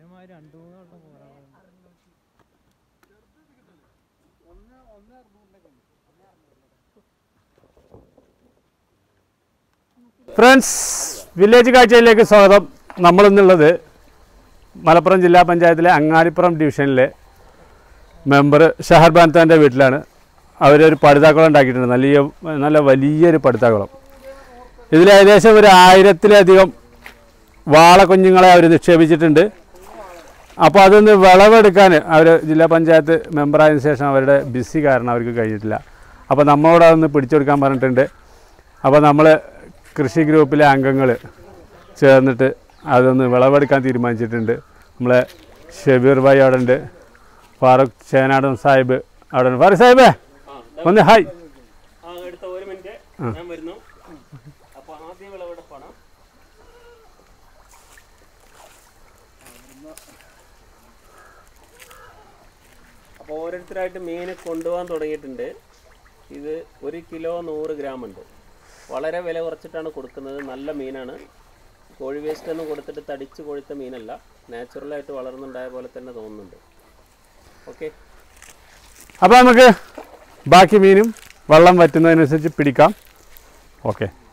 ഇതേമാതിരി രണ്ടു മൂന്നെണ്ണം പോരാളുണ്ട് ഫ്രണ്ട്സ് വില്ലേജ് കാഴ്ചയിലേക്ക് സ്വാഗതം നമ്മളിന്നുള്ളത് മലപ്പുറം ജില്ലാ പഞ്ചായത്തിലെ അങ്ങാടിപ്പുറം ഡിവിഷനിലെ മെമ്പർ ഷഹർബാൻ താൻ്റെ വീട്ടിലാണ് അവരൊരു പടുതാക്കുളം ഉണ്ടാക്കിയിട്ടുണ്ട് നല്ല നല്ല വലിയൊരു പടുതാക്കുളം ഇതിൽ ഏകദേശം ഒരു ആയിരത്തിലധികം വാളക്കുഞ്ഞുങ്ങളെ അവർ നിക്ഷേപിച്ചിട്ടുണ്ട് അപ്പോൾ അതൊന്ന് വിളവെടുക്കാൻ അവർ ജില്ലാ പഞ്ചായത്ത് മെമ്പറായതിനു ശേഷം അവരുടെ ബിസി കാരണം അവർക്ക് കഴിഞ്ഞിട്ടില്ല അപ്പോൾ നമ്മളോട് അതൊന്ന് പിടിച്ചെടുക്കാൻ പറഞ്ഞിട്ടുണ്ട് അപ്പോൾ നമ്മൾ കൃഷി ഗ്രൂപ്പിലെ അംഗങ്ങൾ ചേർന്നിട്ട് അതൊന്ന് വിളവെടുക്കാൻ തീരുമാനിച്ചിട്ടുണ്ട് നമ്മളെ ഷബീർ ഭായി അവിടെ ഉണ്ട് ഫാറൂഖ് ചേനാടൻ സാഹിബ് അവിടെ ഉണ്ട് ഫാറൂഖ് സാഹിബേ ഒന്ന് ഹായ് ആ എടുത്ത ഒരു മിനിറ്റ് ഞാൻ വരുന്നു അപ്പൊ ആദ്യം വിളവെടുപ്പാണ് അപ്പോൾ ഓരോരുത്തരായിട്ട് മീൻ കൊണ്ടുപോകാൻ തുടങ്ങിയിട്ടുണ്ട് ഇത് ഒരു കിലോ നൂറ് ഗ്രാം ഉണ്ട് വളരെ വില കുറച്ചിട്ടാണ് കൊടുക്കുന്നത് നല്ല മീനാണ് കോഴി വേസ്റ്റ് ഒന്നും കൊടുത്തിട്ട് തടിച്ച് കൊഴുത്ത മീനല്ല നാച്ചുറലായിട്ട് വളർന്നുണ്ടായ പോലെ തന്നെ തോന്നുന്നുണ്ട് ഓക്കെ അപ്പോൾ നമുക്ക് ബാക്കി മീനും വെള്ളം വറ്റുന്നതിനനുസരിച്ച് പിടിക്കാം ഓക്കെ